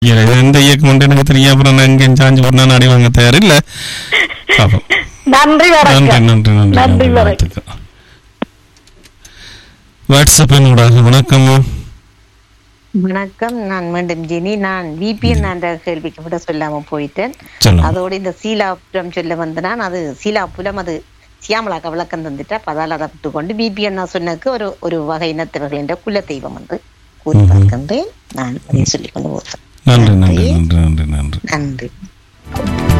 இது எந்த இயக்கம் உண்டு எனக்கு தெரியும் அப்புறம் நான் எங்கேயும் சாஞ்சு போட்டு நான் அடி வாங்க தயார் இல்ல பாப்போம் நன்றி நன்றி வணக்கம் நன்றி நன்றி நன்றி நன்றி வணக்கம் வாழ்த்துக்கள் வாட்ஸ்அப்பின் ஊடாக வணக்கம் வணக்கம் நான் மீண்டும் ஜெனி நான் விபிஎன் என்ற கேள்விக்கு விட சொல்லாம போயிட்டேன் சொல்லுங்க அதோட இந்த சீலாபுரம் சொல்ல வந்து நான் அது சீலாபுரம் அது சியாமலாக்க விளக்கம் தந்துட்டா பதால் அதை விட்டு கொண்டு விபிஎன் நான் சொன்னதுக்கு ஒரு ஒரு வகை இனத்தவர்கள் என்ற குல தெய்வம் வந்து கூறி பார்க்கின்றேன் நான் அதை சொல்லிக் கொண்டு போகிறேன் நன்றி நன்றி நன்றி நன்றி நன்றி நன்றி